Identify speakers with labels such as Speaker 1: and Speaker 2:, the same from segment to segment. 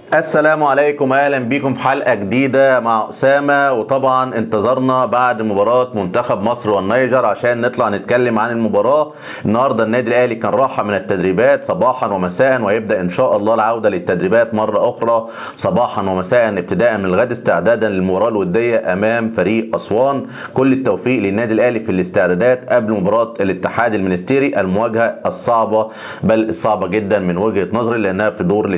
Speaker 1: السلام عليكم اهلا بيكم في حلقه جديده مع اسامه وطبعا انتظرنا بعد مباراه منتخب مصر والنيجر عشان نطلع نتكلم عن المباراه النهارده النادي الاهلي كان راحه من التدريبات صباحا ومساء ويبدا ان شاء الله العوده للتدريبات مره اخرى صباحا ومساء ابتداء من الغد استعدادا للمباراه الوديه امام فريق اسوان كل التوفيق للنادي الاهلي في الاستعدادات قبل مباراه الاتحاد المنستيري المواجهه الصعبه بل الصعبه جدا من وجهه نظري لانها في دور ال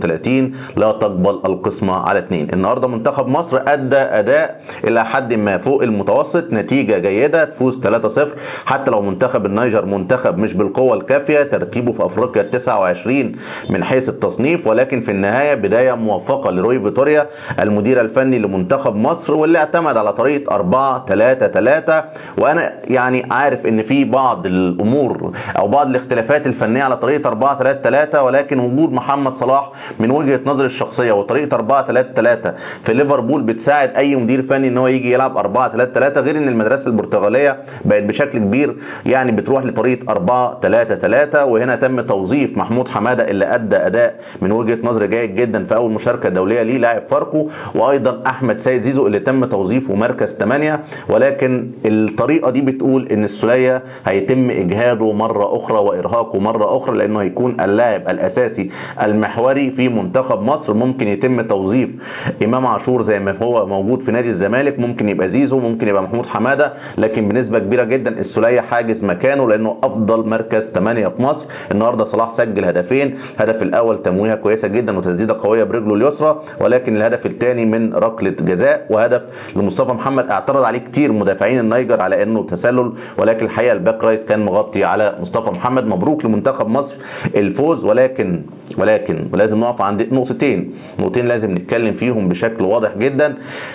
Speaker 1: 32 لا تقبل القسمة على اثنين النهاردة منتخب مصر أدى أداء إلى حد ما فوق المتوسط نتيجة جيدة تفوز 3-0 حتى لو منتخب النيجر منتخب مش بالقوة الكافية ترتيبه في أفريقيا 29 من حيث التصنيف ولكن في النهاية بداية موفقة لروي فيتوريا المدير الفني لمنتخب مصر واللي اعتمد على طريقة 4 3 3 وأنا يعني عارف إن في بعض الأمور أو بعض الاختلافات الفنية على طريقة 4 3 3 ولكن وجود محمد صلاح من وجهة نظر الشخصيه وطريقه 4 3 3 في ليفربول بتساعد اي مدير فني ان هو يجي يلعب 4 3 3 غير ان المدرسه البرتغاليه بقت بشكل كبير يعني بتروح لطريقه 4 3 3 وهنا تم توظيف محمود حماده اللي ادى اداء من وجهه نظري جيد جدا في اول مشاركه دوليه ليه لاعب فاركو وايضا احمد سيد زيزو اللي تم توظيفه مركز 8 ولكن الطريقه دي بتقول ان السوليه هيتم اجهاده مره اخرى وارهاقه مره اخرى لانه هيكون اللاعب الاساسي المحوري في منتخب مصر ممكن يتم توظيف امام عاشور زي ما هو موجود في نادي الزمالك ممكن يبقى زيزو ممكن يبقى محمود حماده لكن بنسبه كبيره جدا السوليه حاجز مكانه لانه افضل مركز 8 في مصر النهارده صلاح سجل هدفين الهدف الاول تمويهه كويسه جدا وتسديده قويه برجله اليسرى ولكن الهدف الثاني من ركله جزاء وهدف لمصطفى محمد اعترض عليه كتير مدافعين النيجر على انه تسلل ولكن الحقيقه الباك رايت كان مغطي على مصطفى محمد مبروك لمنتخب مصر الفوز ولكن ولكن ولازم نقف عند نقطتين نقطتين لازم نتكلم فيهم بشكل واضح جدا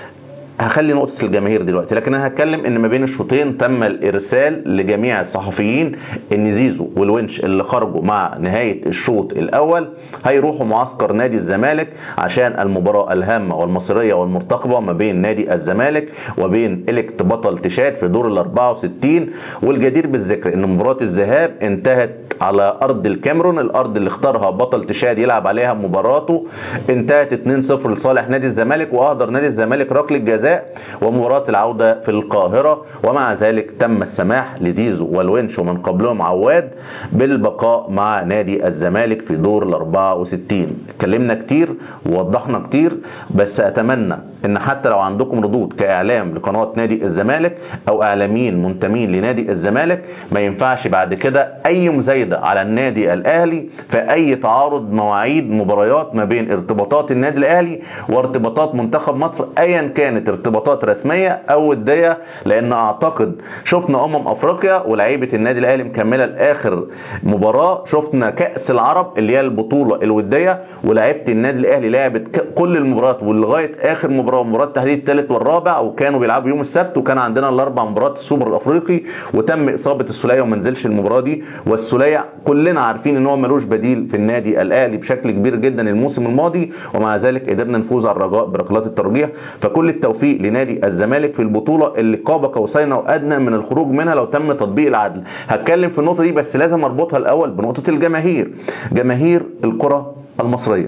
Speaker 1: هخلي نقطة الجماهير دلوقتي لكن انا هتكلم ان ما بين الشوطين تم الارسال لجميع الصحفيين ان زيزو والونش اللي خرجوا مع نهاية الشوط الاول هيروحوا معسكر نادي الزمالك عشان المباراة الهامة والمصيرية والمرتقبة ما بين نادي الزمالك وبين الكت بطل تشاد في دور ال 64 والجدير بالذكر ان مباراة الذهاب انتهت على ارض الكاميرون الارض اللي اختارها بطل تشاد يلعب عليها مباراته انتهت 2-0 لصالح نادي الزمالك واهدر نادي الزمالك ركله جزاء ومباراه العوده في القاهره ومع ذلك تم السماح لزيزو والونش ومن قبلهم عواد بالبقاء مع نادي الزمالك في دور ال 64 اتكلمنا كتير ووضحنا كتير بس اتمنى ان حتى لو عندكم ردود كاعلام لقناه نادي الزمالك او اعلاميين منتمين لنادي الزمالك ما ينفعش بعد كده اي مزايده على النادي الاهلي في اي تعارض مواعيد مباريات ما بين ارتباطات النادي الاهلي وارتباطات منتخب مصر ايا كانت ارتباطات رسميه او وديه لان اعتقد شفنا امم افريقيا ولاعيبه النادي الاهلي مكمله لاخر مباراه شفنا كاس العرب اللي هي البطوله الوديه ولاعيبه النادي الاهلي لعبت كل المباريات ولغايه اخر مباراه مباراه التحليل الثالث والرابع وكانوا بيلعبوا يوم السبت وكان عندنا الاربع مباريات السوبر الافريقي وتم اصابه السوليه وما نزلش المباراه دي والسوليه كلنا عارفين ان هو ملوش بديل في النادي الاهلي بشكل كبير جدا الموسم الماضي ومع ذلك قدرنا نفوز على الرجاء بركلات الترجيح فكل التوفيق لنادي الزمالك في البطوله اللي قاب قوسين او ادنى من الخروج منها لو تم تطبيق العدل هتكلم في النقطه دي بس لازم اربطها الاول بنقطه الجماهير جماهير الكره المصريه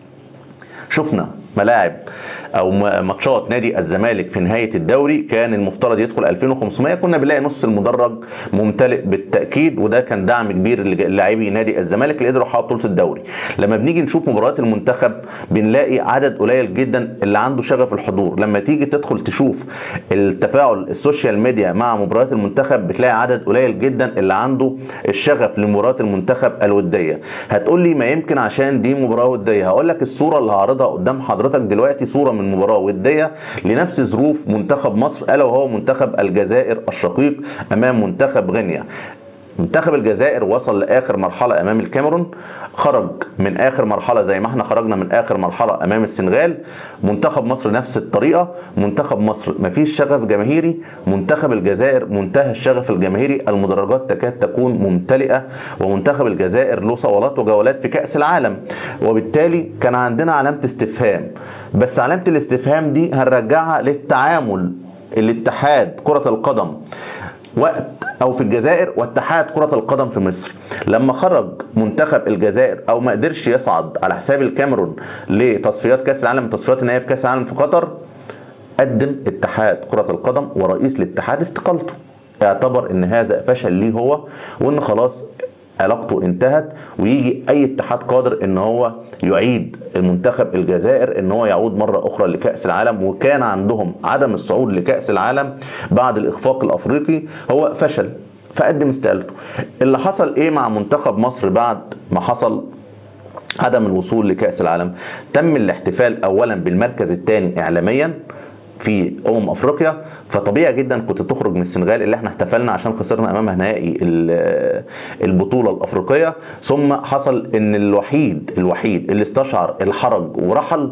Speaker 1: شفنا ملاعب او ماتشات نادي الزمالك في نهايه الدوري كان المفترض يدخل 2500 كنا بنلاقي نص المدرج ممتلئ بالتاكيد وده كان دعم كبير للاعبي نادي الزمالك اللي قدروا يحققوا بطوله الدوري لما بنيجي نشوف مباريات المنتخب بنلاقي عدد قليل جدا اللي عنده شغف الحضور لما تيجي تدخل تشوف التفاعل السوشيال ميديا مع مباريات المنتخب بتلاقي عدد قليل جدا اللي عنده الشغف لمباريات المنتخب الوديه هتقول لي ما يمكن عشان دي مباراه وديه هقول لك الصوره اللي هعرضها قدام حضرتك دلوقتي صوره من مباراه وديه لنفس ظروف منتخب مصر الا وهو منتخب الجزائر الشقيق امام منتخب غينيا منتخب الجزائر وصل لاخر مرحله امام الكاميرون خرج من اخر مرحله زي ما احنا خرجنا من اخر مرحله امام السنغال منتخب مصر نفس الطريقه منتخب مصر مفيش شغف جماهيري منتخب الجزائر منتهى الشغف الجماهيري المدرجات تكاد تكون ممتلئه ومنتخب الجزائر له صولات وجولات في كاس العالم وبالتالي كان عندنا علامه استفهام بس علامه الاستفهام دي هنرجعها للتعامل الاتحاد كره القدم وقت او في الجزائر واتحاد كره القدم في مصر لما خرج منتخب الجزائر او ما قدرش يصعد على حساب الكاميرون لتصفيات كاس العالم تصفيات النهائيه في كاس العالم في قطر قدم اتحاد كره القدم ورئيس الاتحاد استقالته اعتبر ان هذا فشل ليه هو وان خلاص علاقته انتهت ويجي اي اتحاد قادر ان هو يعيد المنتخب الجزائر ان هو يعود مره اخرى لكاس العالم وكان عندهم عدم الصعود لكاس العالم بعد الاخفاق الافريقي هو فشل فقدم استقالته اللي حصل ايه مع منتخب مصر بعد ما حصل عدم الوصول لكاس العالم تم الاحتفال اولا بالمركز الثاني اعلاميا في امم افريقيا فطبيعي جدا كنت تخرج من السنغال اللي احنا احتفلنا عشان خسرنا امامها نهائي البطوله الافريقيه ثم حصل ان الوحيد الوحيد اللي استشعر الحرج ورحل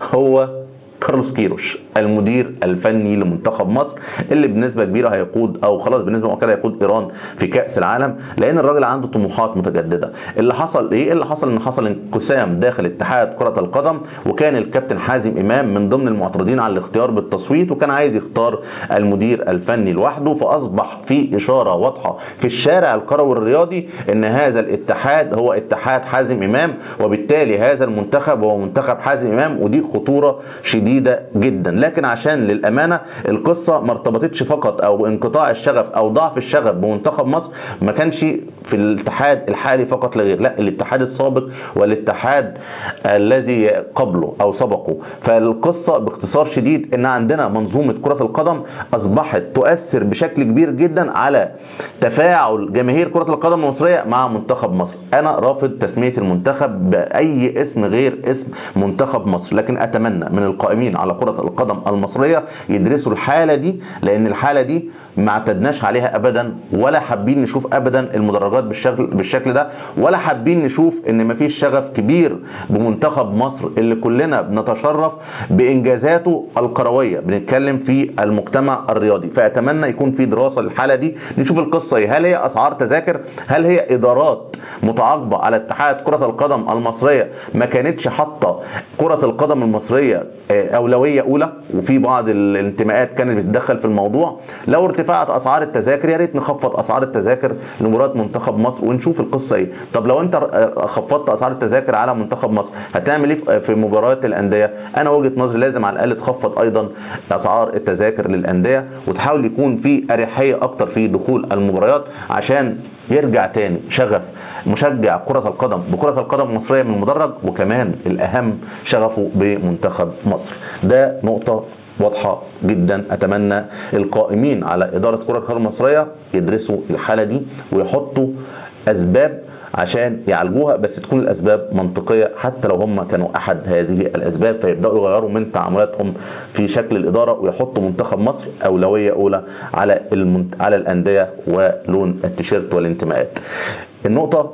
Speaker 1: هو كارلوس كيروش المدير الفني لمنتخب مصر اللي بنسبه كبيره هيقود او خلاص بنسبه مؤكده هيقود ايران في كاس العالم لان الراجل عنده طموحات متجدده اللي حصل ايه اللي حصل ان حصل انقسام داخل اتحاد كره القدم وكان الكابتن حازم امام من ضمن المعترضين على الاختيار بالتصويت وكان عايز يختار المدير الفني لوحده فاصبح في اشاره واضحه في الشارع الكروي الرياضي ان هذا الاتحاد هو اتحاد حازم امام وبالتالي هذا المنتخب هو منتخب حازم امام ودي خطوره شديده شديده جدا لكن عشان للامانه القصه ما ارتبطتش فقط او انقطاع الشغف او ضعف الشغف بمنتخب مصر ما كانش في الاتحاد الحالي فقط لا غير لا الاتحاد السابق والاتحاد الذي قبله او سبقه فالقصه باختصار شديد ان عندنا منظومه كره القدم اصبحت تؤثر بشكل كبير جدا على تفاعل جماهير كره القدم المصريه مع منتخب مصر انا رافض تسميه المنتخب باي اسم غير اسم منتخب مصر لكن اتمنى من القائمين على كره القدم المصريه يدرسوا الحاله دي لان الحاله دي ما اعتدناش عليها ابدا ولا حابين نشوف ابدا المدرجات بالشكل بالشكل ده ولا حابين نشوف ان مفيش شغف كبير بمنتخب مصر اللي كلنا بنتشرف بانجازاته الكرويه بنتكلم في المجتمع الرياضي فاتمنى يكون في دراسه للحاله دي نشوف القصه ايه هل هي اسعار تذاكر هل هي ادارات متعاقبه على اتحاد كره القدم المصريه ما كانتش حاطه كره القدم المصريه اولويه اولى وفي بعض الانتماءات كانت بتتدخل في الموضوع لو ارتفعت اسعار التذاكر يا ريت نخفض اسعار التذاكر لمباراه منتخب مصر ونشوف القصه ايه طب لو انت خفضت اسعار التذاكر على منتخب مصر هتعمل ايه في مباريات الانديه انا وجهه نظري لازم على الاقل تخفض ايضا اسعار التذاكر للانديه وتحاول يكون في اريحيه اكتر في دخول المباريات عشان يرجع تاني شغف مشجع كرة القدم بكرة القدم المصرية من المدرج وكمان الأهم شغفه بمنتخب مصر ده نقطة واضحة جدا أتمنى القائمين على إدارة كرة القدم المصرية يدرسوا الحالة دي ويحطوا أسباب عشان يعالجوها بس تكون الاسباب منطقيه حتى لو هم كانوا احد هذه الاسباب فيبداوا يغيروا من تعاملاتهم في شكل الاداره ويحطوا منتخب مصر اولويه اولى على المنت... على الانديه ولون التيشيرت والانتماءات. النقطه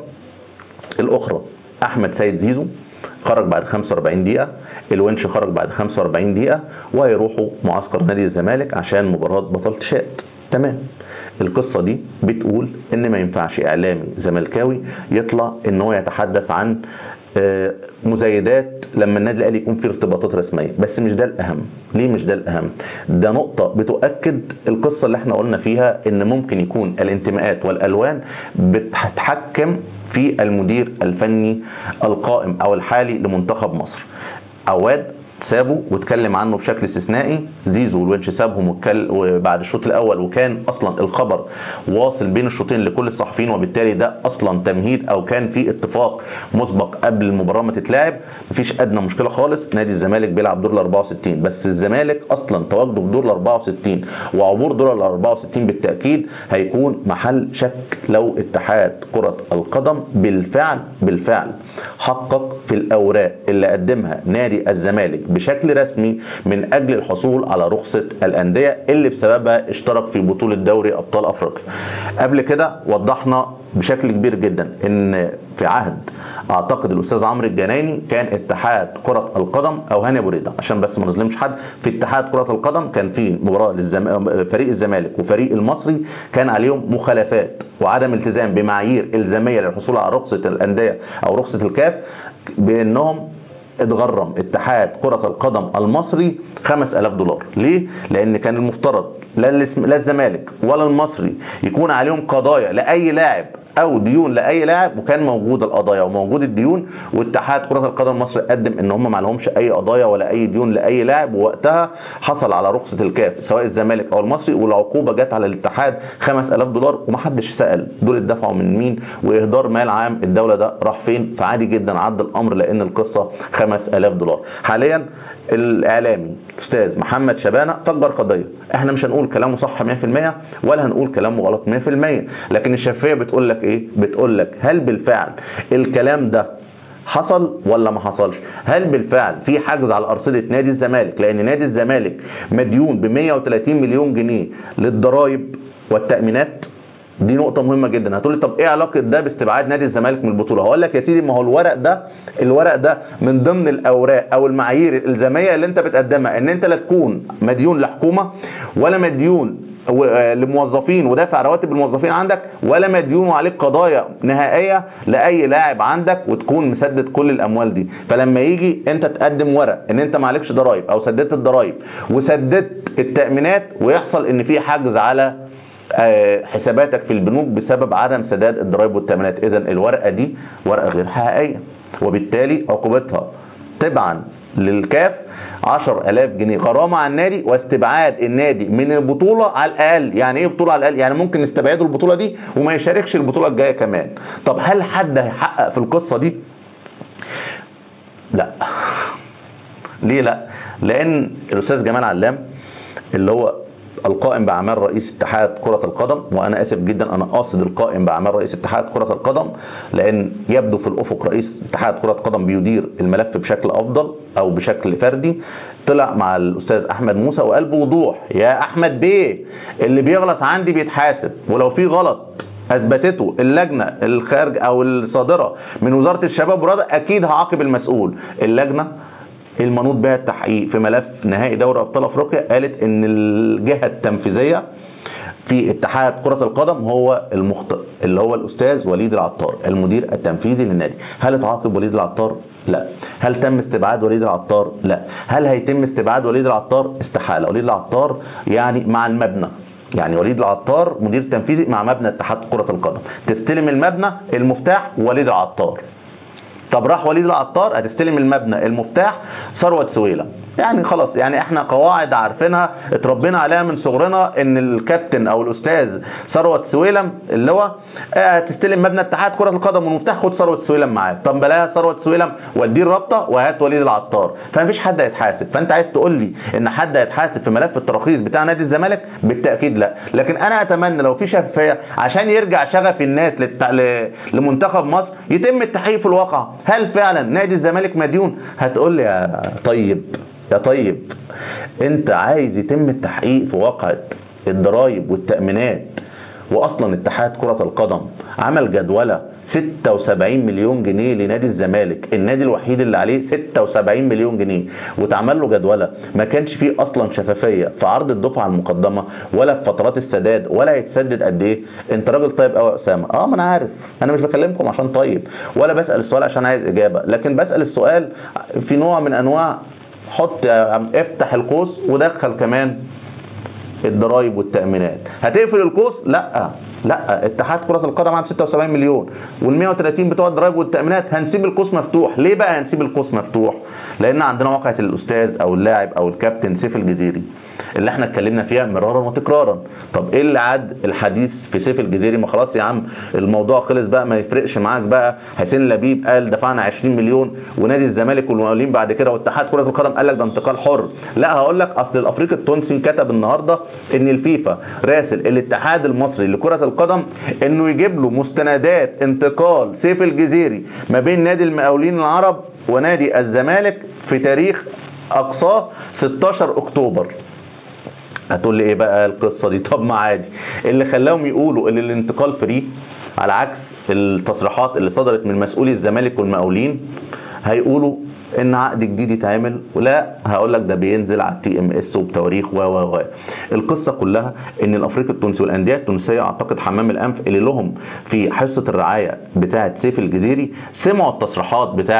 Speaker 1: الاخرى احمد سيد زيزو خرج بعد 45 دقيقة الونش خرج بعد 45 دقيقة وهيروحوا معسكر نادي الزمالك عشان مباراة بطل تشات تمام القصة دي بتقول ان ما ينفعش اعلامي زملكاوي يطلع ان هو يتحدث عن مزايدات لما النادي الاهلي يكون في ارتباطات رسميه بس مش ده الاهم ليه مش ده الاهم ده نقطه بتؤكد القصه اللي احنا قلنا فيها ان ممكن يكون الانتماءات والالوان بتتحكم في المدير الفني القائم او الحالي لمنتخب مصر عواد سابه واتكلم عنه بشكل استثنائي زيزو والونش سابهم واتكل وبعد الشوط الاول وكان اصلا الخبر واصل بين الشوطين لكل الصحفيين وبالتالي ده اصلا تمهيد او كان في اتفاق مسبق قبل المباراه ما تتلعب مفيش ادنى مشكله خالص نادي الزمالك بيلعب دور ال 64 بس الزمالك اصلا تواجده في دور ال 64 وعبور دور ال 64 بالتاكيد هيكون محل شك لو اتحاد كره القدم بالفعل بالفعل حقق في الاوراق اللي قدمها نادي الزمالك بشكل رسمي من اجل الحصول على رخصه الانديه اللي بسببها اشترك في بطوله دوري ابطال افريقيا. قبل كده وضحنا بشكل كبير جدا ان في عهد اعتقد الاستاذ عمرو الجنايني كان اتحاد كره القدم او هاني ابو ريده عشان بس ما نظلمش حد في اتحاد كره القدم كان في مباراه للزم... فريق الزمالك وفريق المصري كان عليهم مخالفات وعدم التزام بمعايير الزاميه للحصول على رخصه الانديه او رخصه الكاف بانهم اتغرم اتحاد كرة القدم المصري 5000 دولار ليه؟ لأن كان المفترض لا الاسم- لا الزمالك ولا المصري يكون عليهم قضايا لأي لاعب او ديون لاي لاعب وكان موجود القضايا وموجود الديون واتحاد كره القدم المصري قدم ان هم ما لهمش اي قضايا ولا اي ديون لاي لاعب ووقتها حصل على رخصه الكاف سواء الزمالك او المصري والعقوبه جت على الاتحاد 5000 دولار ومحدش سال دول اتدفعوا من مين واهدار مال عام الدوله ده راح فين فعادي جدا عدى الامر لان القصه 5000 دولار حاليا الاعلامي الاستاذ محمد شبانه فجر قضيه احنا مش هنقول كلامه صح 100% ولا هنقول كلامه غلط 100% لكن الشفافيه بتقول لك ايه بتقول لك هل بالفعل الكلام ده حصل ولا ما حصلش هل بالفعل في حجز على ارصده نادي الزمالك لان نادي الزمالك مديون ب 130 مليون جنيه للضرائب والتامينات دي نقطة مهمة جدا هتقولي طب ايه علاقة ده باستبعاد نادي الزمالك من البطولة؟ هقول لك يا سيدي ما هو الورق ده الورق ده من ضمن الاوراق او المعايير الالزامية اللي انت بتقدمها ان انت لا تكون مديون لحكومة ولا مديون و- آه لموظفين ودافع رواتب الموظفين عندك ولا مديون وعليك قضايا نهائيه لاي لاعب عندك وتكون مسدد كل الاموال دي فلما يجي انت تقدم ورق ان انت ما عليكش ضرايب او سددت الضرايب وسددت التامينات ويحصل ان في حجز على آه، حساباتك في البنوك بسبب عدم سداد الضرايب والتامينات اذا الورقه دي ورقه غير حقيقيه وبالتالي عقوبتها تبعا للكاف 10000 جنيه غرامه على النادي واستبعاد النادي من البطوله على الاقل يعني ايه بطوله على الاقل يعني ممكن نستبعده البطوله دي وما يشاركش البطوله الجايه كمان طب هل حد هيحقق في القصه دي لا ليه لا لان الاستاذ جمال علام اللي هو القائم باعمال رئيس اتحاد كره القدم وانا اسف جدا انا قاصد القائم باعمال رئيس اتحاد كره القدم لان يبدو في الافق رئيس اتحاد كره القدم بيدير الملف بشكل افضل او بشكل فردي طلع مع الاستاذ احمد موسى وقال بوضوح يا احمد بيه اللي بيغلط عندي بيتحاسب ولو في غلط اثبتته اللجنه الخارج او الصادره من وزاره الشباب والرياضه اكيد هعاقب المسؤول اللجنه المنوط بها التحقيق في ملف نهائي دوري ابطال افريقيا قالت ان الجهه التنفيذيه في اتحاد كرة القدم هو المخطئ اللي هو الأستاذ وليد العطار المدير التنفيذي للنادي هل اتعاقب وليد العطار؟ لا هل تم استبعاد وليد العطار؟ لا هل هيتم استبعاد وليد العطار؟ استحالة وليد العطار يعني مع المبنى يعني وليد العطار مدير تنفيذي مع مبنى اتحاد كرة القدم تستلم المبنى المفتاح وليد العطار طب راح وليد العطار هتستلم المبنى المفتاح ثروت سويلة يعني خلاص يعني احنا قواعد عارفينها اتربينا عليها من صغرنا ان الكابتن او الاستاذ ثروت سويلم اللي هو اه هتستلم مبنى اتحاد كره القدم والمفتاح خد ثروت سويلم معاك طب بلاها ثروت سويلم وديه الرابطه وهات وليد العطار فمفيش حد هيتحاسب فانت عايز تقول لي ان حد هيتحاسب في ملف التراخيص بتاع نادي الزمالك بالتاكيد لا لكن انا اتمنى لو في شفافيه عشان يرجع شغف الناس للت... ل... لمنتخب مصر يتم التحقيق في الواقع هل فعلا نادي الزمالك مديون هتقول لي يا طيب يا طيب انت عايز يتم التحقيق في واقعة الضرايب والتأمينات واصلا اتحاد كرة القدم عمل جدولة 76 مليون جنيه لنادي الزمالك النادي الوحيد اللي عليه 76 مليون جنيه واتعمل له جدولة ما كانش فيه اصلا شفافية في عرض الدفعة المقدمة ولا في فترات السداد ولا هيتسدد قد ايه انت راجل طيب قوي يا اسامة اه ما انا عارف انا مش بكلمكم عشان طيب ولا بسأل السؤال عشان عايز اجابة لكن بسأل السؤال في نوع من انواع حط افتح القوس ودخل كمان الضرايب والتامينات هتقفل القوس لا لا اتحاد كره القدم عنده 76 مليون وال 130 بتوع الضرايب والتامينات هنسيب القوس مفتوح ليه بقى هنسيب القوس مفتوح لان عندنا واقعه الاستاذ او اللاعب او الكابتن سيف الجزيري اللي احنا اتكلمنا فيها مرارا وتكرارا طب ايه اللي عاد الحديث في سيف الجزيري ما خلاص يا عم الموضوع خلص بقى ما يفرقش معاك بقى حسين لبيب قال دفعنا 20 مليون ونادي الزمالك والمقاولين بعد كده واتحاد كره القدم قال لك ده انتقال حر لا هقول لك اصل الافريقي التونسي كتب النهارده ان الفيفا راسل الاتحاد المصري لكره القدم انه يجيب له مستندات انتقال سيف الجزيري ما بين نادي المقاولين العرب ونادي الزمالك في تاريخ اقصاه 16 اكتوبر هتقول لي ايه بقى القصه دي طب ما عادي اللي خلاهم يقولوا ان الانتقال فري على عكس التصريحات اللي صدرت من مسؤولي الزمالك والمقاولين هيقولوا ان عقد جديد يتعمل ولا هقول لك ده بينزل على التي ام اس وبتواريخ و و و القصه كلها ان الافريقي التونسي والانديه التونسيه اعتقد حمام الانف اللي لهم في حصه الرعايه بتاعه سيف الجزيري سمعوا التصريحات بتاعه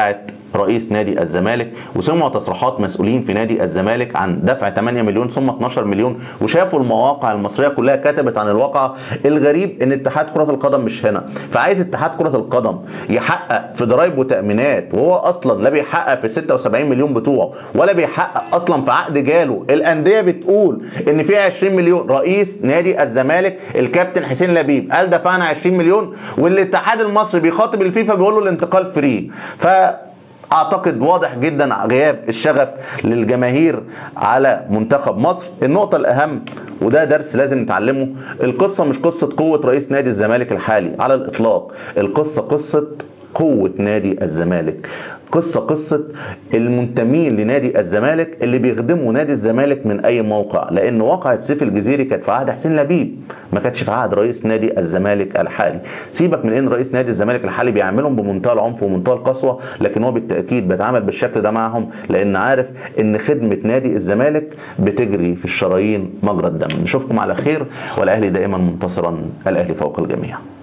Speaker 1: رئيس نادي الزمالك وسمعوا تصريحات مسؤولين في نادي الزمالك عن دفع 8 مليون ثم 12 مليون وشافوا المواقع المصريه كلها كتبت عن الواقع الغريب ان اتحاد كره القدم مش هنا فعايز اتحاد كره القدم يحقق في ضرائب وتامينات وهو اصلا لا بيحقق في 76 مليون بتوعه ولا بيحقق اصلا في عقد جاله الانديه بتقول ان في 20 مليون رئيس نادي الزمالك الكابتن حسين لبيب قال دفعنا 20 مليون والاتحاد المصري بيخاطب الفيفا بيقول له الانتقال فري ف اعتقد واضح جدا غياب الشغف للجماهير على منتخب مصر النقطة الأهم وده درس لازم نتعلمه القصة مش قصة قوة رئيس نادي الزمالك الحالي على الإطلاق القصة قصة قوة نادي الزمالك قصة قصة المنتمين لنادي الزمالك اللي بيخدموا نادي الزمالك من أي موقع لأن واقعة سيف الجزيري كانت في عهد حسين لبيب ما كانتش في عهد رئيس نادي الزمالك الحالي سيبك من ان رئيس نادي الزمالك الحالي بيعملهم بمنتهى العنف ومنتهى القسوة لكن هو بالتأكيد بيتعامل بالشكل ده معهم لأن عارف ان خدمة نادي الزمالك بتجري في الشرايين مجرى الدم نشوفكم على خير والأهلي دائما منتصرا الأهلي فوق الجميع